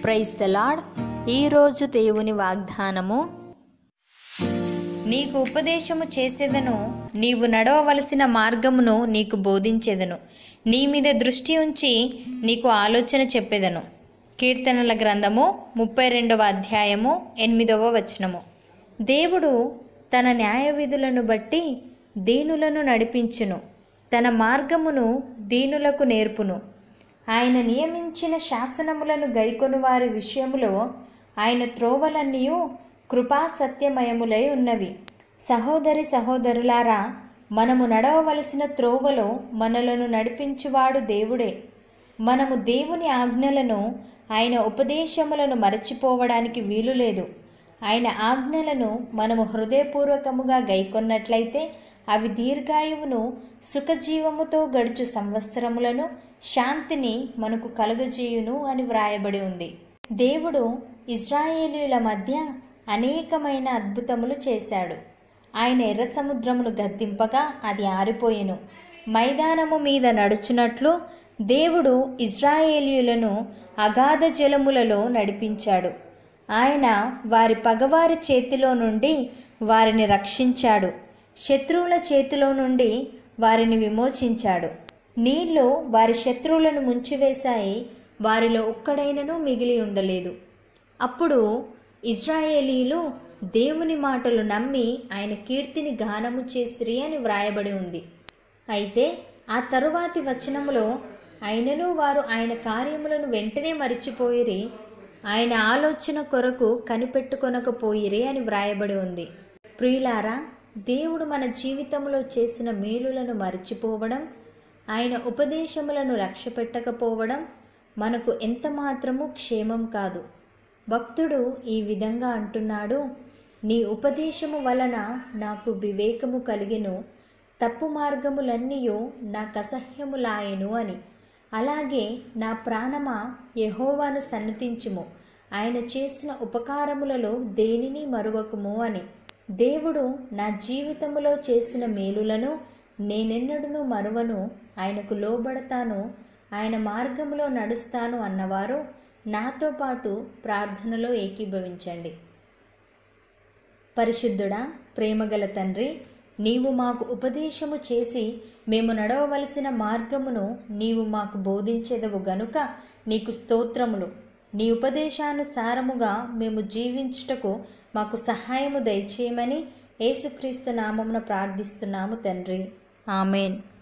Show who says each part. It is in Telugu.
Speaker 1: ప్రైజ్ ద లాడ్ ఈరోజు దేవుని వాగ్దానము నీకు ఉపదేశము చేసేదను నీవు నడవవలసిన మార్గమును నీకు బోధించేదను నీ మీద దృష్టి ఉంచి నీకు ఆలోచన చెప్పేదను కీర్తనల గ్రంథము ముప్పై రెండవ అధ్యాయము ఎనిమిదవ వచనము దేవుడు తన న్యాయ విధులను బట్టి దీనులను నడిపించును తన మార్గమును దీనులకు నేర్పును ఆయన నియమించిన శాసనములను గైకొను వారి విషయములో ఆయన త్రోవలన్నీ కృపా సత్యమయములై ఉన్నవి సహోదరి సహోదరులారా మనము నడవవలసిన త్రోవలో మనలను నడిపించువాడు దేవుడే మనము దేవుని ఆజ్ఞలను ఆయన ఉపదేశములను మరచిపోవడానికి వీలు లేదు ఆయన ఆజ్ఞలను మనము హృదయపూర్వకముగా గైకొన్నట్లయితే అవి దీర్ఘాయువును సుఖజీవముతో గడుచు సంవత్సరములను శాంతిని మనకు కలుగజేయును అని వ్రాయబడి ఉంది దేవుడు ఇజ్రాయేలీల మధ్య అనేకమైన అద్భుతములు చేశాడు ఆయన ఎర్ర సముద్రమును గద్దింపగా అది ఆరిపోయెను మైదానము మీద నడుచున్నట్లు దేవుడు ఇజ్రాయేలీయులను అగాధ జలములలో నడిపించాడు ఆయన వారి పగవారి చేతిలో నుండి వారిని రక్షించాడు శత్రువుల చేతిలో నుండి వారిని విమోచించాడు నీళ్లు వారి శత్రువులను ముంచివేశాయి వారిలో ఒక్కడైనను మిగిలి ఉండలేదు అప్పుడు ఇజ్రాయేలీలు దేవుని మాటలు నమ్మి ఆయన కీర్తిని గానము చేసిరి అని వ్రాయబడి ఉంది అయితే ఆ తరువాతి వచనములో అయినను వారు ఆయన కార్యములను వెంటనే మరిచిపోయిరి ఆయన ఆలోచన కొరకు కనిపెట్టుకొనకపోయిరి అని వ్రాయబడి ఉంది ప్రియులారా దేవుడు మన జీవితంలో చేసిన మేలులను మరిచిపోవడం ఆయన ఉపదేశములను లక్ష్యపెట్టకపోవడం మనకు ఎంత మాత్రము క్షేమం కాదు భక్తుడు ఈ విధంగా అంటున్నాడు నీ ఉపదేశము వలన నాకు వివేకము కలిగెను తప్పు మార్గములన్నీయు నాకు అసహ్యములాయెను అని అలాగే నా ప్రాణమా యహోవాను సన్నతించుము ఆయన చేసిన ఉపకారములలో దేనిని మరువకుము అని దేవుడు నా జీవితములో చేసిన మేలులను నేనెన్నడూ మరువను ఆయనకు లోబడతాను ఆయన మార్గములో నడుస్తాను అన్నవారు నాతో పాటు ప్రార్థనలో ఏకీభవించండి పరిశుద్ధుడా ప్రేమగల తండ్రి నీవు మాకు ఉపదేశము చేసి మేము నడవవలసిన మార్గమును నీవు మాకు బోధించెదవు గనుక నీకు స్తోత్రములు నీ ఉపదేశానుసారముగా మేము జీవించుటకు మాకు సహాయము దయచేయమని యేసుక్రీస్తు నామమున ప్రార్థిస్తున్నాము తండ్రి ఆమెన్